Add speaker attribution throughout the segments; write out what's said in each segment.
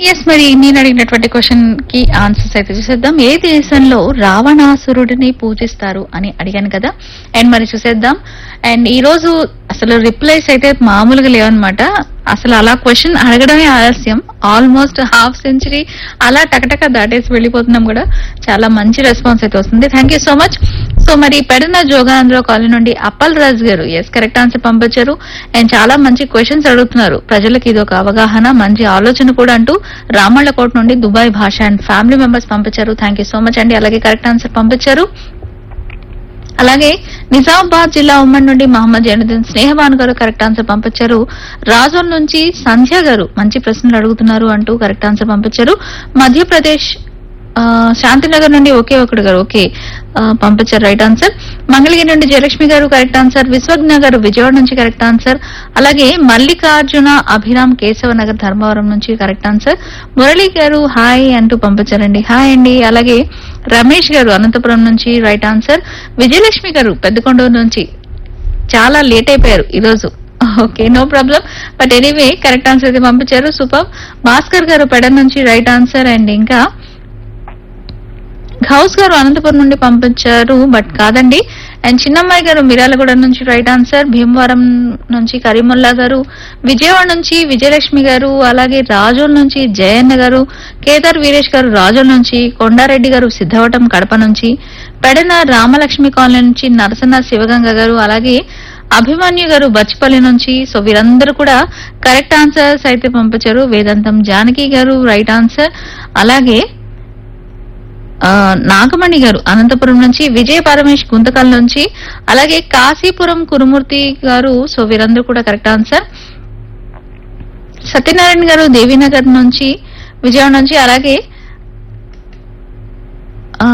Speaker 1: yes మరి నేను అడిగినటువంటి క్వశ్చన్ కి ఆన్సర్స్ అయితే చూసేద్దాం ఏ దేశంలో రావణాసురుడిని పూజిస్తారు అని అడిగాను కదా అండ్ మరి చూసేద్దాం అండ్ ఈ రోజు అసలు రిప్లైస్ అయితే మామూలుగా లేవన్నమాట అసలు అలా క్వశ్చన్ అడగడమే ఆలస్యం ఆల్మోస్ట్ హాఫ్ సెంచరీ అలా టకటక దాటేసి వెళ్ళిపోతున్నాం కూడా చాలా మంచి రెస్పాన్స్ అయితే వస్తుంది thank you so much so మరి పెడన జోగాంధ్ర కాలనీ నుండి అప్పల్ రాజ్ గారు ఎస్ కరెక్ట్ ఆన్సర్ పంపించారు అండ్ చాలా మంచి క్వశ్చన్స్ అడుగుతున్నారు ప్రజలకు ఇది ఒక అవగాహన మంచి ఆలోచన కూడా అంటూ రామళ్ళకోట నుండి Dubai Basha and family members పంపించారు థ్యాంక్ యూ సో మచ్ అండి అలాగే కరెక్ట్ ఆన్సర్ పంపించారు అలాగే నిజామాబాద్ జిల్లా ఉమ్మడి నుండి మహమ్మద్ జైనుద్దీన్ స్నేహబాన్ గారు కరెక్ట్ ఆన్సర్ పంపించారు రాజోల్ నుంచి సంధ్య గారు మంచి ప్రశ్నలు అడుగుతున్నారు అంటూ కరెక్ట్ ఆన్సర్ పంపించారు మధ్యప్రదేశ్ ఆ, శాంతినగర్ నుండి ఒకే ఒకడు గారు ఓకే ఆ, పంపించారు రైట్ ఆన్సర్ మంగళగిరి నుండి జయలక్ష్మి గారు కరెక్ట్ ఆన్సర్ విశ్వజ్ఞ గారు విజయవాడ నుంచి కరెక్ట్ ఆన్సర్ అలాగే మల్లికార్జున అభిరామ్ కేశవ నగర్ ధర్మవరం నుంచి కరెక్ట్ ఆన్సర్ మురళి గారు హాయ్ అంటూ పంపించారండి హాయ్ అండి అలాగే రమేష్ గారు అనంతపురం నుంచి రైట్ ఆన్సర్ విజయలక్ష్మి గారు పెద్దకొండూరు నుంచి చాలా లేట్ అయిపోయారు ఈరోజు okay no problem but anyway correct answer అయితే పంపించారు సూపర్ భాస్కర్ గారు పెడ నుంచి రైట్ ఆన్సర్ అండ్ ఇంకా హౌస్ గారు అనంతపురం నుండి పంపించారు బట్ కాదండి అండ్ చిన్నమ్మాయి గారు మిరాలగూడ నుంచి రైట్ ఆన్సర్ భీమవరం నుంచి కరీముల్లా గారు విజయవాడ నుంచి విజయలక్ష్మి గారు అలాగే రాజోల్ నుంచి జయన్న గారు కేదార్ వీరేష్ గారు రాజోల్ నుంచి కొండారెడ్డి గారు సిద్ధవటం కడప నుంచి పెడన రామలక్ష్మి కాలనీ నుంచి నరసన్న శివగంగ గారు అలాగే అభిమన్యు గారు బచ్చిపల్లి నుంచి సో వీరందరూ కూడా కరెక్ట్ ఆన్సర్స్ అయితే పంపించారు వేదాంతం జానకి గారు రైట్ ఆన్సర్ అలాగే ఆ, నాగమణి గారు అనంతపురం నుంచి విజయ పరమేష్ గుంతకల్ నుంచి అలాగే కాశీపురం కురుమూర్తి గారు సో వీరందరూ కూడా కరెక్ట్ ఆన్సర్ సత్యనారాయణ గారు దేవీనగర్ నుంచి విజయవాడ నుంచి అలాగే ఆ,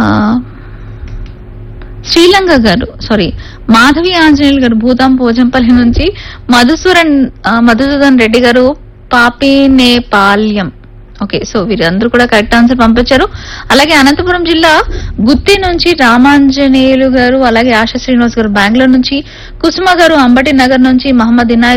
Speaker 1: శ్రీలంక గారు సారీ మాధవి ఆంజనేయులు గారు భూతాం పోజంపల్లి నుంచి మధుసూరన్ ఆ, మధుసూదన్ రెడ్డి గారు పాపినేపాల్యం ఓకే సో వీరందరూ కూడా కరెక్ట్ ఆన్సర్ పంపించారు అలాగే అనంతపురం జిల్లా గుత్తి నుంచి రామాంజనేయులు గారు అలాగే ఆశా శ్రీనివాస్ గారు బెంగళూరు నుంచి కుసుమ గారు అంబటి నగర్ నుంచి మహమ్మద్ ఇనాయత్